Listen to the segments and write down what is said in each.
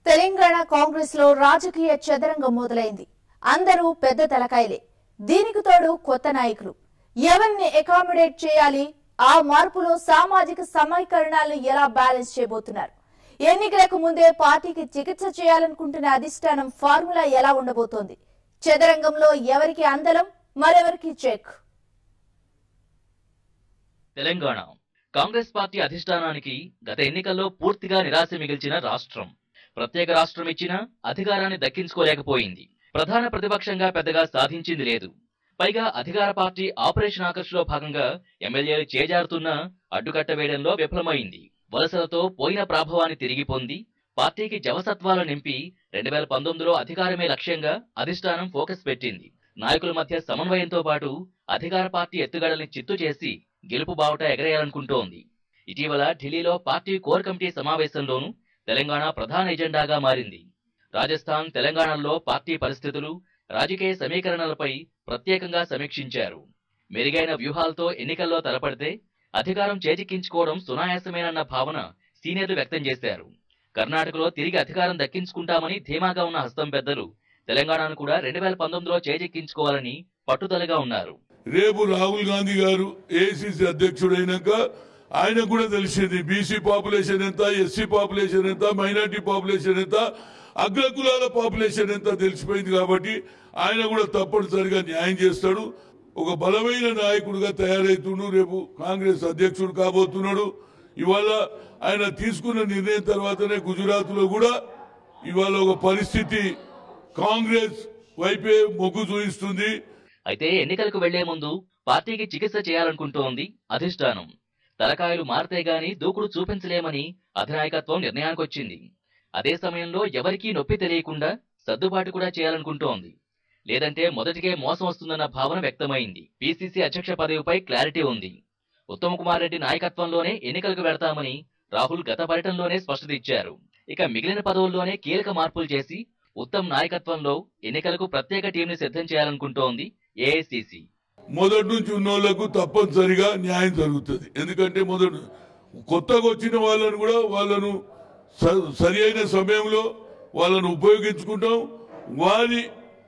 తెలంగాణ కాంగ్రెస్ లో రాజకీయ చదరంగం మొదలైంది అందరూ పెద్ద తలకాయలే దీనికి తోడు కొత్త నాయకులు ఎవరిని అకామిడేట్ చేయాలి ఆ మార్పులో సామాజిక సమీకరణాలను ఎలా బ్యాలెన్స్ చేయబోతున్నారు ఎన్నికలకు ముందే పార్టీకి చికిత్స చేయాలనుకుంటున్న అధిష్టానం ఫార్ములా ఎలా ఉండబోతోంది చదరంగంలో ఎవరికి అందలం మరెవరికి చెక్ తెలంగాణ కాంగ్రెస్ పార్టీ అధిష్టానానికి గత ఎన్నికల్లో పూర్తిగా నిరాశ మిగిల్చిన రాష్ట్రం ప్రత్యేక రాష్ట్రం ఇచ్చినా అధికారాన్ని దక్కించుకోలేకపోయింది ప్రధాన ప్రతిపక్షంగా పెద్దగా సాధించింది లేదు పైగా అధికార పార్టీ ఆపరేషన్ ఆకర్ష్ భాగంగా ఎమ్మెల్యేలు చేజారుతున్నా అడ్డుకట్ట వేయడంలో విఫలమైంది వలసలతో పోయిన ప్రాభవాన్ని తిరిగి పొంది పార్టీకి జవసత్వాలు నింపి రెండు వేల పంతొమ్మిదిలో అధికారమే లక్ష్యంగా అధిష్టానం ఫోకస్ పెట్టింది నాయకుల మధ్య సమన్వయంతో పాటు అధికార పార్టీ ఎత్తుగడల్ని చిత్తు చేసి గెలుపు బావుట ఎగరేయాలనుకుంటోంది ఇటీవల ఢిల్లీలో పార్టీ కోర్ కమిటీ సమావేశంలోనూ తెలంగాణ ప్రధాన ఎజెండాగా మారింది రాజస్థాన్ తెలంగాణలో పార్టీ పరిస్థితులు రాజకీయ సమీకరణలపై ప్రత్యేకంగా సమీక్షించారు మెరుగైన వ్యూహాలతో ఎన్నికల్లో తలపడితే అధికారం చేజిక్కించుకోవడం సునాయాసమేనన్న భావన సీనియర్లు వ్యక్తం చేశారు కర్ణాటకలో తిరిగి అధికారం దక్కించుకుంటామని ధీమాగా ఉన్న హస్తం పెద్దలు తెలంగాణను కూడా రెండు వేల పంతొమ్మిదిలో చేజిక్కించుకోవాలని పట్టుదలగా ఉన్నారు రేపు రాహుల్ గాంధీ గారు ఏఐసిసి అధ్యక్షుడైనాక ఆయన కూడా తెలిసింది బీసీ పాపులేషన్ ఎంత ఎస్సీ పాపులేషన్ ఎంత మైనార్టీ పాపులేషన్ ఎంత అగ్రకులాల పాపులేషన్ ఎంత తెలిసిపోయింది కాబట్టి ఆయన కూడా తప్పనిసరిగా న్యాయం చేస్తాడు ఒక బలమైన నాయకుడిగా తయారైతుండు రేపు కాంగ్రెస్ అధ్యక్షుడు కాబోతున్నాడు ఇవాళ ఆయన తీసుకున్న నిర్ణయం తర్వాతనే గుజరాత్ లో కూడా ఇవాళ ఒక పరిస్థితి కాంగ్రెస్ వైపే మొగ్గు చూపిస్తుంది అయితే ఎన్నికలకు వెళ్లే ముందు పార్టీకి చికిత్స చేయాలనుకుంటోంది అధిష్టానం తలకాయలు మారితే గాని దూకుడు చూపించలేమని అధినాయకత్వం నిర్ణయానికొచ్చింది అదే సమయంలో ఎవరికీ నొప్పి తెలియకుండా సర్దుబాటు కూడా చేయాలనుకుంటోంది లేదంటే మొదటికే మోసం వస్తుందన్న భావన వ్యక్తమైంది పిసిసి అధ్యక్ష పదవిపై క్లారిటీ ఉంది ఉత్తమ్ కుమార్ రెడ్డి నాయకత్వంలోనే ఎన్నికలకు వెడతామని రాహుల్ గత పర్యటనలోనే స్పష్టత ఇచ్చారు ఇక మిగిలిన పదవుల్లోనే కీలక మార్పులు చేసి ఉత్తమ్ నాయకత్వంలో ఎన్నికలకు ప్రత్యేక టీంని సిద్ధం చేయాలనుకుంటోంది ఏఐసిసి మొదటి నుంచి ఉన్నోళ్లకు తప్పనిసరిగా న్యాయం జరుగుతుంది ఎందుకంటే మొదటి కొత్తగా వచ్చిన వాళ్ళను కూడా వాళ్ళను స- సరి అయిన సమయంలో వాళ్ళను ఉపయోగించుకుంటాం వారి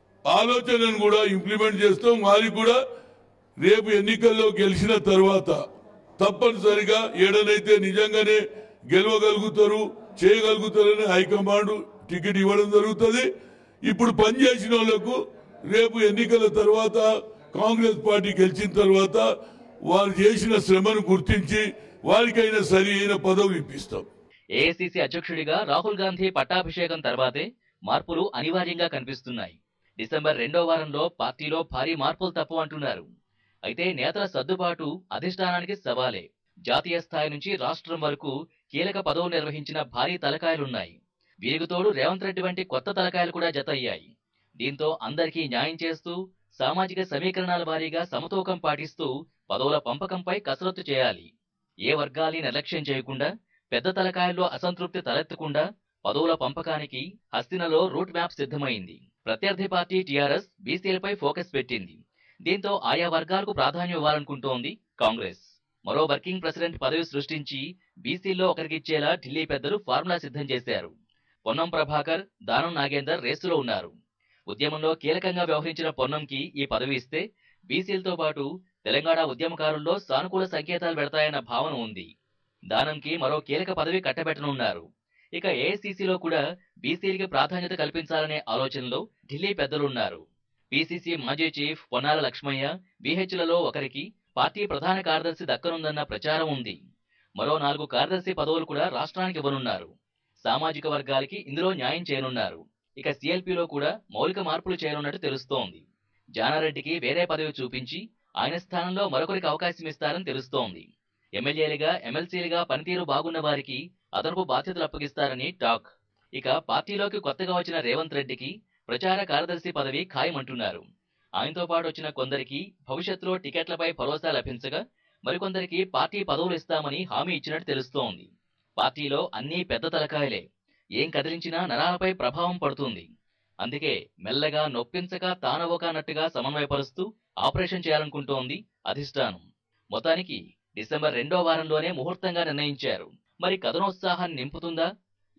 ఆలోచనను కూడా ఇంప్లిమెంట్ చేస్తాం వారికి కూడా రేపు ఎన్నికల్లో గెలిచిన తర్వాత తప్పనిసరిగా ఏడనైతే నిజంగానే గెలవగలుగుతారు చేయగలుగుతారని హైకమాండ్ టికెట్ ఇవ్వడం జరుగుతుంది ఇప్పుడు పనిచేసిన వాళ్లకు రేపు ఎన్నికల తర్వాత కాంగ్రెస్ పార్టీ గెలిచిన తర్వాత వారు చేసిన శ్రమను గుర్తించి వారికైనా సరి అయిన పదవులు ఇప్పిస్తాం ఏఐసిసి అధ్యక్షుడిగా రాహుల్ గాంధీ పట్టాభిషేకం తర్వాతే మార్పులు అనివార్యంగా కనిపిస్తున్నాయి డిసెంబర్ రెండో వారంలో పార్టీలో భారీ మార్పులు తప్పు అంటున్నారు అయితే నేతల సర్దుబాటు అధిష్టానానికి సవాలే జాతీయ స్థాయి నుంచి రాష్ట్రం వరకు కీలక పదవులు నిర్వహించిన భారీ తలకాయలున్నాయి వీరికి తోడు రేవంత్ రెడ్డి వంటి కొత్త తలకాయలు కూడా జత అయ్యాయి దీంతో అందరికీ న్యాయం చేస్తూ సామాజిక సమీకరణాల వారీగా సమతూకం పాటిస్తూ పదవుల పంపకంపై కసరత్తు చేయాలి ఏ వర్గాల్ని నిర్లక్ష్యం చేయకుండా పెద్ద తలకాయల్లో అసంతృప్తి తలెత్తకుండా పదవుల పంపకానికి హస్తినలో రూట్ మ్యాప్ సిద్ధమైంది ప్రత్యర్థి పార్టీ టీఆర్ఎస్ బీసీలపై ఫోకస్ పెట్టింది దీంతో ఆయా వర్గాలకు ప్రాధాన్యం ఇవ్వాలనుకుంటోంది కాంగ్రెస్ మరో వర్కింగ్ ప్రెసిడెంట్ పదవి సృష్టించి బీసీల్లో ఒకరికిచ్చేలా ఢిల్లీ పెద్దలు ఫార్ములా సిద్ధం చేశారు పొన్నం ప్రభాకర్ దానం నాగేందర్ రేసులో ఉన్నారు ఉద్యమంలో కీలకంగా వ్యవహరించిన పొన్నంకి ఈ పదవి ఇస్తే బీసీలతో పాటు తెలంగాణ ఉద్యమకారుల్లో సానుకూల సంకేతాలు పెడతాయన్న భావన ఉంది దానంకి మరో కీలక పదవి కట్టబెట్టనున్నారు ఇక ఏఐసీసీలో కూడా బీసీలకి ప్రాధాన్యత కల్పించాలనే ఆలోచనలో ఢిల్లీ పెద్దలున్నారు పీసీసీ మాజీ చీఫ్ పొన్నాల లక్ష్మయ్య బీహెచ్లలో ఒకరికి పార్టీ ప్రధాన కార్యదర్శి దక్కనుందన్న ప్రచారం ఉంది మరో నాలుగు కార్యదర్శి పదవులు కూడా రాష్ట్రానికి ఇవ్వనున్నారు సామాజిక వర్గాలకి ఇందులో న్యాయం చేయనున్నారు ఇక సిఎల్పిలో కూడా మౌలిక మార్పులు చేయనున్నట్టు తెలుస్తోంది జానారెడ్డికి వేరే పదవి చూపించి ఆయన స్థానంలో మరొకరికి అవకాశం ఇస్తారని తెలుస్తోంది ఎమ్మెల్యేలుగా ఎమ్మెల్సీలుగా పనితీరు బాగున్న వారికి అదనపు బాధ్యతలు అప్పగిస్తారని టాక్ ఇక పార్టీలోకి కొత్తగా వచ్చిన రేవంత్ రెడ్డికి ప్రచార కార్యదర్శి పదవి ఖాయమంటున్నారు ఆయనతో పాటు వచ్చిన కొందరికి భవిష్యత్తులో టికెట్లపై భరోసా లభించగా మరికొందరికి పార్టీ పదవులు ఇస్తామని హామీ ఇచ్చినట్టు తెలుస్తోంది పార్టీలో అన్నీ పెద్ద తలకాయలే ఏం కదిలించినా నరాలపై ప్రభావం పడుతుంది అందుకే మెల్లగా నొప్పించక తానవక అన్నట్టుగా సమన్వయపరుస్తూ ఆపరేషన్ చేయాలనుకుంటోంది అధిష్టానం మొత్తానికి డిసెంబర్ రెండో వారంలోనే ముహూర్తంగా నిర్ణయించారు మరి కథనోత్సాహాన్ని నింపుతుందా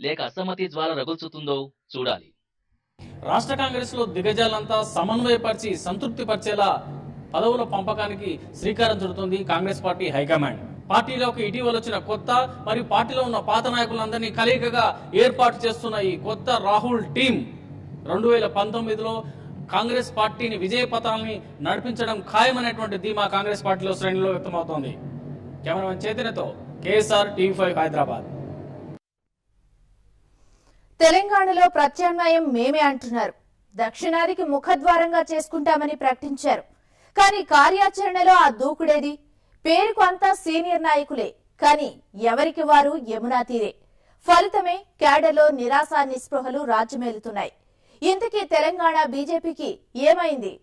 లేక అసమ్మతి జ్వాల రగుల్చుతుందో చూడాలి రాష్ట్ర కాంగ్రెస్ లో దిగజాలంతా సమన్వయపరిచి సంతృప్తి పరిచేలా పదవుల పంపకానికి శ్రీకారం చుడుతుంది కాంగ్రెస్ పార్టీ హైకమాండ్ పార్టీలోకి ఇటీవల వచ్చిన కొత్త మరియు పార్టీలో ఉన్న పాత నాయకులందరినీ కలయికగా ఏర్పాటు చేస్తున్న ఈ కొత్త రాహుల్ టీం రెండు వేల పంతొమ్మిదిలో కాంగ్రెస్ పార్టీని విజయ పథాలని నడిపించడం ఖాయమనేటువంటి ధీమా కాంగ్రెస్ పార్టీలో శ్రేణిలో వ్యక్తమవుతోంది కెమెరామెన్ చైతన్యతో కేఎస్ఆర్ టీవీ ఫైవ్ హైదరాబాద్ తెలంగాణలో ప్రత్యామ్నాయం మేమే అంటున్నారు దక్షిణాదికి ముఖద్వారంగా చేసుకుంటామని ప్రకటించారు కానీ కార్యాచరణలో ఆ దూకుడేది పేరుకు అంతా సీనియర్ నాయకులే కానీ ఎవరికి వారు యమునా తీరే ఫలితమే క్యాడర్లో నిరాశ నిస్పృహలు రాజ్యమేలుతున్నాయి ఇంతకీ తెలంగాణ బీజేపీకి ఏమైంది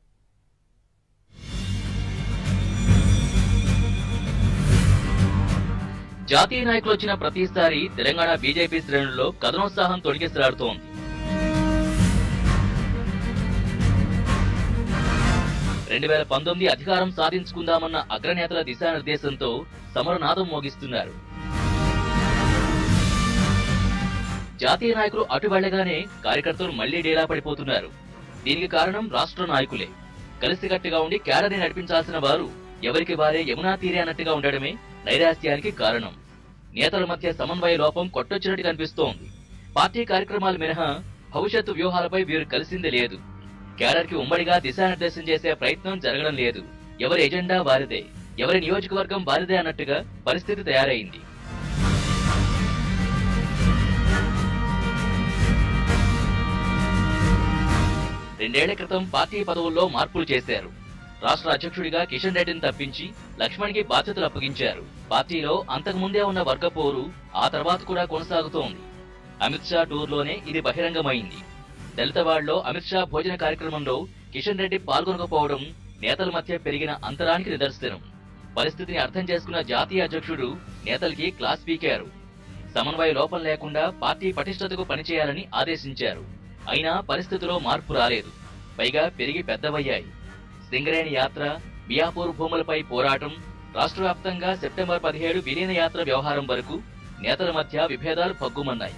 జాతీయ నాయకులు వచ్చిన ప్రతిసారి తెలంగాణ బీజేపీ శ్రేణుల్లో కథనోత్సాహం తొడిగిసలాడుతోంది రెండు వేల పంతొమ్మిది అధికారం సాధించుకుందామన్న అగ్రనేతల దిశానిర్దేశంతో సమరనాదం మోగిస్తున్నారు జాతీయ నాయకులు అటు వెళ్లగానే కార్యకర్తలు మళ్లీ డేలా పడిపోతున్నారు దీనికి కారణం రాష్ట్ర నాయకులే కలిసికట్టుగా ఉండి క్యాడర్ని నడిపించాల్సిన వారు ఎవరికి వారే యమునా తీరే అన్నట్టుగా ఉండడమే నైరాశ్యానికి కారణం నేతల మధ్య సమన్వయ లోపం కొట్టొచ్చినట్టు కనిపిస్తోంది పార్టీ కార్యక్రమాలు మినహా భవిష్యత్తు వ్యూహాలపై వీరు కలిసింది లేదు క్యాడర్ కి ఉమ్మడిగా దిశానిర్దేశం చేసే ప్రయత్నం జరగడం లేదు ఎవరి ఎజెండా వారిదే ఎవరి నియోజకవర్గం వారిదే అన్నట్టుగా పరిస్థితి తయారైంది రెండేళ్ల క్రితం పార్టీ పదవుల్లో మార్పులు చేశారు రాష్ట్ర అధ్యక్షుడిగా కిషన్ రెడ్డిని తప్పించి లక్ష్మణ్కి బాధ్యతలు అప్పగించారు పార్టీలో అంతకుముందే ఉన్న వర్గపోరు ఆ తర్వాత కూడా కొనసాగుతోంది అమిత్ షా టూర్లోనే ఇది బహిరంగమైంది దళితవాడలో అమిత్ షా భోజన కార్యక్రమంలో కిషన్ రెడ్డి పాల్గొనకపోవడం నేతల మధ్య పెరిగిన అంతరానికి నిదర్శనం పరిస్థితిని అర్థం చేసుకున్న జాతీయ అధ్యక్షుడు నేతలకి క్లాస్ పీకారు సమన్వయ లోపం లేకుండా పార్టీ పటిష్టతకు పనిచేయాలని ఆదేశించారు అయినా పరిస్థితిలో మార్పు రాలేదు పైగా పెరిగి పెద్దవయ్యాయి సింగరేణి యాత్ర మియాపూర్ భూములపై పోరాటం రాష్ట్ర వ్యాప్తంగా సెప్టెంబర్ పదిహేడు విలీన యాత్ర వ్యవహారం వరకు నేతల మధ్య విభేదాలు పగ్గుమన్నాయి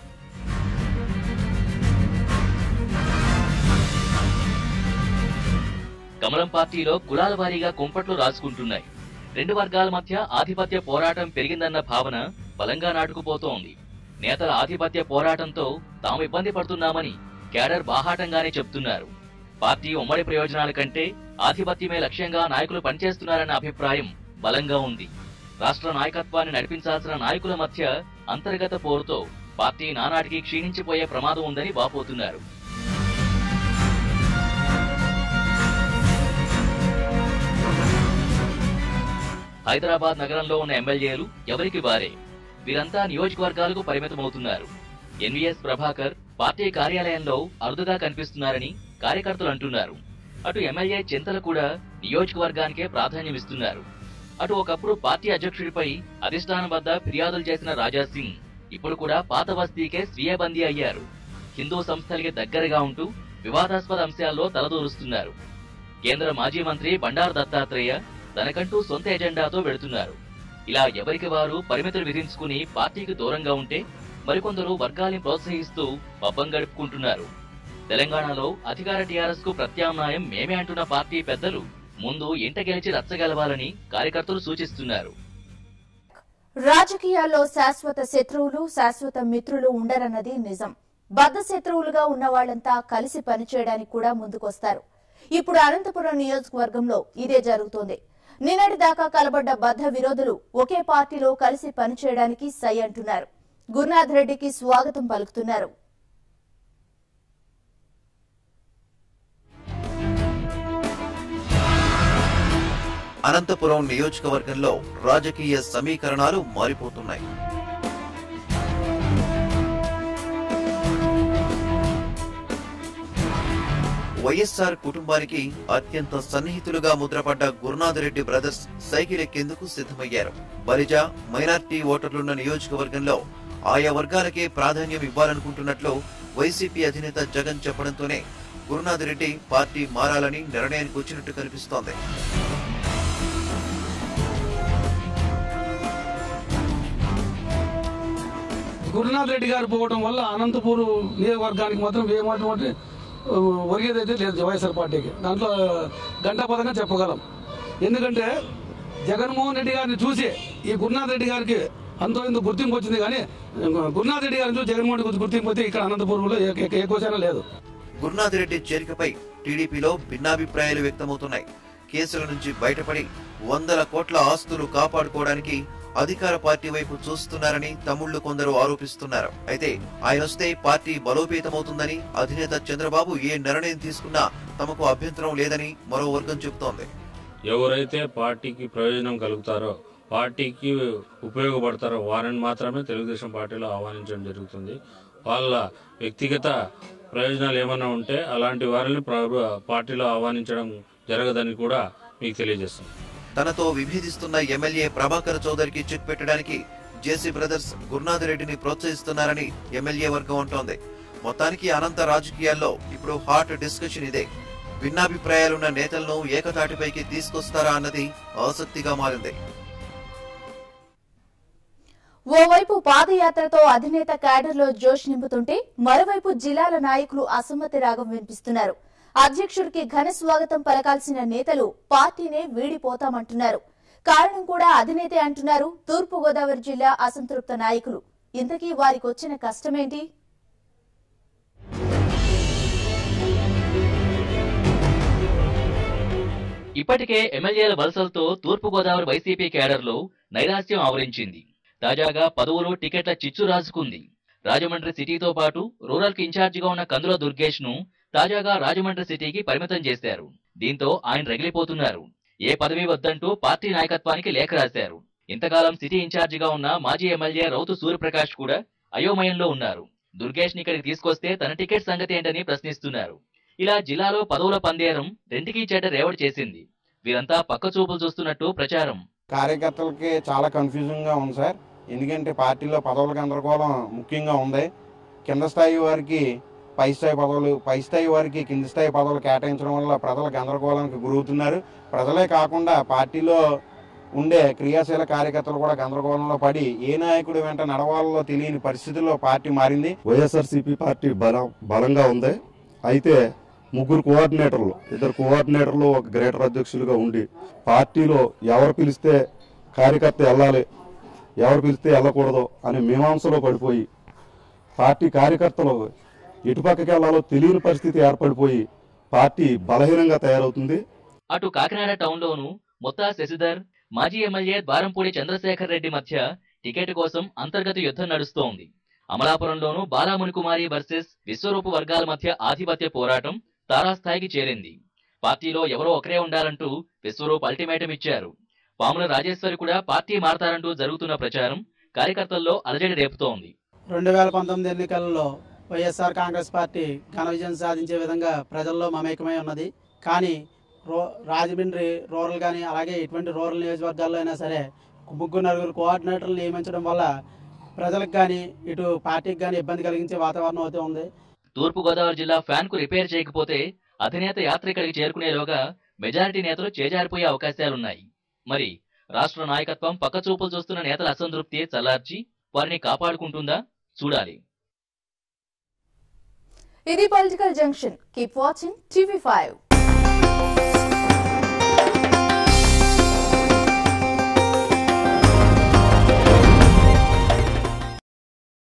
కమలం పార్టీలో కులాల వారీగా కుంపట్లు రాసుకుంటున్నాయి రెండు వర్గాల మధ్య ఆధిపత్య పోరాటం పెరిగిందన్న భావన బలంగా నాటుకుపోతోంది నేతల ఆధిపత్య పోరాటంతో తాము ఇబ్బంది పడుతున్నామని క్యాడర్ బాహాటంగానే చెప్తున్నారు పార్టీ ఉమ్మడి ప్రయోజనాల కంటే ఆధిపత్యమే లక్ష్యంగా నాయకులు పనిచేస్తున్నారన్న అభిప్రాయం బలంగా ఉంది రాష్ట్ర నాయకత్వాన్ని నడిపించాల్సిన నాయకుల మధ్య అంతర్గత పోరుతో పార్టీ నానాటికి క్షీణించిపోయే ప్రమాదం ఉందని వాపోతున్నారు హైదరాబాద్ నగరంలో ఉన్న ఎమ్మెల్యేలు ఎవరికి వారే వీరంతా నియోజకవర్గాలకు పరిమితమవుతున్నారు ఎన్వీఎస్ ప్రభాకర్ పార్టీ కార్యాలయంలో అరుదుగా కనిపిస్తున్నారని కార్యకర్తలు అంటున్నారు అటు ఎమ్మెల్యే చింతలు కూడా నియోజకవర్గానికే ప్రాధాన్యమిస్తున్నారు అటు ఒకప్పుడు పార్టీ అధ్యక్షుడిపై అధిష్టానం వద్ద ఫిర్యాదులు చేసిన రాజా సింగ్ ఇప్పుడు కూడా పాత బస్తీకే స్వీయ బందీ అయ్యారు హిందూ సంస్థలకి దగ్గరగా ఉంటూ వివాదాస్పద అంశాల్లో తలదూరుస్తున్నారు కేంద్ర మాజీ మంత్రి బండారు దత్తాత్రేయ తనకంటూ సొంత ఎజెండాతో వెళుతున్నారు ఇలా ఎవరికి వారు పరిమితులు విధించుకుని పార్టీకి దూరంగా ఉంటే మరికొందరు వర్గాల్ని ప్రోత్సహిస్తూ పబ్బం గడుపుకుంటున్నారు తెలంగాణలో అధికార టీఆర్ఎస్ కు ప్రత్యామ్నాయం మేమే అంటున్న పార్టీ పెద్దలు ముందు ఇంట గెలిచి రచ్చగలవాలని కార్యకర్తలు సూచిస్తున్నారు రాజకీయాల్లో శాశ్వత శత్రువులు శాశ్వత మిత్రులు ఉండరన్నది నిజం బద్ధ శత్రువులుగా ఉన్న వాళ్ళంతా కలిసి పనిచేయడానికి కూడా ముందుకొస్తారు ఇప్పుడు అనంతపురం నియోజకవర్గంలో ఇదే జరుగుతోంది నిన్నటి దాకా కలబడ్డ బద్ధ విరోధులు ఒకే పార్టీలో కలిసి పనిచేయడానికి సై అంటున్నారు గురునాథ్ రెడ్డికి స్వాగతం పలుకుతున్నారు అనంతపురం నియోజకవర్గంలో రాజకీయ సమీకరణాలు మారిపోతున్నాయి వైఎస్ఆర్ కుటుంబానికి అత్యంత సన్నిహితులుగా ముద్రపడ్డ గురునాథరెడ్డి బ్రదర్స్ సైకిల్ ఎక్కేందుకు సిద్ధమయ్యారు బలిజ మైనార్టీ ఓటర్లున్న నియోజకవర్గంలో ఆయా వర్గాలకే ప్రాధాన్యం ఇవ్వాలనుకుంటున్నట్లు వైసీపీ అధినేత జగన్ చెప్పడంతోనే గురునాథరెడ్డి పార్టీ మారాలని నిర్ణయానికి వచ్చినట్టు కనిపిస్తోంది గురునాథ్ రెడ్డి గారు పోవడం వల్ల అనంతపూర్ నియోజకవర్గానికి మాత్రం ఏమాటువంటి ఒరిగేదైతే లేదు వైఎస్ఆర్ పార్టీకి దాంట్లో గంటాపదంగా చెప్పగలం ఎందుకంటే జగన్మోహన్ రెడ్డి గారిని చూసి ఈ గురునాథ్ రెడ్డి గారికి అంతో ఇంత గుర్తింపు వచ్చింది కానీ గురునాథ్ రెడ్డి గారిని చూసి జగన్మోహన్ రెడ్డి గుర్తింపు అయితే ఇక్కడ అనంతపూర్లో ఎక్కువ లేదు గురునాథ్ రెడ్డి చేరికపై టీడీపీలో భిన్నాభిప్రాయాలు వ్యక్తమవుతున్నాయి కేసుల నుంచి బయటపడి వందల కోట్ల ఆస్తులు కాపాడుకోవడానికి అధికార పార్టీ వైపు చూస్తున్నారని తమ్ముళ్లు కొందరు ఆరోపిస్తున్నారు అయితే ఆయన వస్తే పార్టీ బలోపేతమవుతుందని అధినేత చంద్రబాబు ఏ నిర్ణయం తీసుకున్నా తమకు అభ్యంతరం లేదని మరో వర్గం చెబుతోంది ఎవరైతే పార్టీకి ప్రయోజనం కలుగుతారో పార్టీకి ఉపయోగపడతారో వారిని మాత్రమే తెలుగుదేశం పార్టీలో ఆహ్వానించడం జరుగుతుంది వాళ్ళ వ్యక్తిగత ప్రయోజనాలు ఏమైనా ఉంటే అలాంటి వారిని ప్ర- పార్టీలో ఆహ్వానించడం జరగదని కూడా మీకు తెలియజేస్తుంది తనతో విభేదిస్తున్న ఎమ్మెల్యే ప్రభాకర్ చౌదరికి చెక్ పెట్టడానికి జేసీ బ్రదర్స్ గురునాథ్ రెడ్డిని ప్రోత్సహిస్తున్నారని ఎమ్మెల్యే వర్గం అంటోంది మొత్తానికి అనంత రాజకీయాల్లో ఇప్పుడు హాట్ డిస్కషన్ ఇదే భిన్నాభిప్రాయాలున్న నేతలను ఏకతాటిపైకి తీసుకొస్తారా అన్నది ఆసక్తిగా మారింది ఓవైపు పాదయాత్రతో అధినేత క్యాడర్లో జోష్ నింపుతుంటే మరోవైపు జిల్లాల నాయకులు అసమ్మతి రాగం వినిపిస్తున్నారు అధ్యక్షుడికి ఘన స్వాగతం పలకాల్సిన నేతలు పార్టీనే వీడిపోతామంటున్నారు కారణం కూడా అధినేతే అంటున్నారు తూర్పు గోదావరి జిల్లా అసంతృప్త నాయకులు ఇంతకీ వారికి వచ్చిన కష్టమేంటి ఇప్పటికే ఎమ్మెల్యేల వలసలతో తూర్పుగోదావరి వైసీపీ కేడర్లో నైరాశ్యం ఆవరించింది తాజాగా పదవులు టికెట్ల చిచ్చు రాజుకుంది రాజమండ్రి సిటీతో పాటు రూరల్ కి ఇన్ఛార్జిగా ఉన్న కందుల దుర్గేష్ ను తాజాగా రాజమండ్రి సిటీకి పరిమితం చేశారు దీంతో ఆయన రగిలిపోతున్నారు ఏ పదవి వద్దంటూ పార్టీ నాయకత్వానికి లేఖ రాశారు ఇంతకాలం సిటీ ఇన్ఛార్జిగా ఉన్న మాజీ ఎమ్మెల్యే రౌతు సూర్యప్రకాష్ కూడా అయోమయంలో ఉన్నారు దుర్గేష్ ని ఇక్కడికి తీసుకొస్తే తన టికెట్ సంగతి ఏంటని ప్రశ్నిస్తున్నారు ఇలా జిల్లాలో పదవుల పందేరం రెంటికి చెడ్డ రేవడి చేసింది వీరంతా పక్క చూపులు చూస్తున్నట్టు ప్రచారం కార్యకర్తలకి చాలా కన్ఫ్యూజింగ్ గా ఉంది సార్ ఎందుకంటే పార్టీలో పదవుల గందరగోళం ముఖ్యంగా ఉంది కింద స్థాయి వారికి పై స్థాయి పదవులు పై స్థాయి వారికి కింది స్థాయి పదవులు కేటాయించడం వల్ల ప్రజలు గందరగోళానికి గురవుతున్నారు ప్రజలే కాకుండా పార్టీలో ఉండే క్రియాశీల కార్యకర్తలు కూడా గందరగోళంలో పడి ఏ నాయకుడి వెంట నడవాలో తెలియని పరిస్థితుల్లో పార్టీ మారింది వైఎస్ఆర్సీపీ పార్టీ బలం బలంగా ఉంది అయితే ముగ్గురు కోఆర్డినేటర్లు ఇద్దరు కోఆర్డినేటర్లు ఒక గ్రేటర్ అధ్యక్షులుగా ఉండి పార్టీలో ఎవరు పిలిస్తే కార్యకర్త వెళ్ళాలి ఎవరు పిలిస్తే వెళ్ళకూడదు అనే మీమాంసలో పడిపోయి పార్టీ కార్యకర్తలు ఎటుపక్కకి వెళ్ళాలో తెలియని పరిస్థితి ఏర్పడిపోయి పార్టీ బలహీనంగా తయారవుతుంది అటు కాకినాడ టౌన్ లోను మొత్తా శశిధర్ మాజీ ఎమ్మెల్యే ద్వారంపూడి చంద్రశేఖర్ రెడ్డి మధ్య టికెట్ కోసం అంతర్గత యుద్ధం నడుస్తోంది అమలాపురంలోను బాలాముని కుమారి వర్సెస్ విశ్వరూపు వర్గాల మధ్య ఆధిపత్య పోరాటం తారాస్థాయికి చేరింది పార్టీలో ఎవరో ఒకరే ఉండాలంటూ విశ్వరూప్ అల్టిమేటం ఇచ్చారు పాముల రాజేశ్వరి కూడా పార్టీ మారతారంటూ జరుగుతున్న ప్రచారం కార్యకర్తల్లో అలజడి రేపుతోంది రెండు వేల పంతొమ్మిది ఎన్నికల్లో వైఎస్ఆర్ కాంగ్రెస్ పార్టీ ఘన విజయం సాధించే విధంగా ప్రజల్లో మమేకమై ఉన్నది కానీ రో రాజమండ్రి రూరల్ కానీ అలాగే ఇటువంటి రూరల్ నియోజకవర్గాల్లో అయినా సరే ముగ్గురు నలుగురు కోఆర్డినేటర్లు నియమించడం వల్ల ప్రజలకు కానీ ఇటు పార్టీకి కానీ ఇబ్బంది కలిగించే వాతావరణం అవుతూ ఉంది తూర్పు గోదావరి జిల్లా ఫ్యాన్ కు రిపేర్ చేయకపోతే అధినేత యాత్ర ఇక్కడికి చేరుకునేలోగా మెజారిటీ నేతలు చేజారిపోయే అవకాశాలున్నాయి మరి రాష్ట్ర నాయకత్వం పక్కచూపులు చూస్తున్న నేతల అసంతృప్తి చల్లార్చి వారిని కాపాడుకుంటుందా చూడాలి ఇది political junction keep watching TV five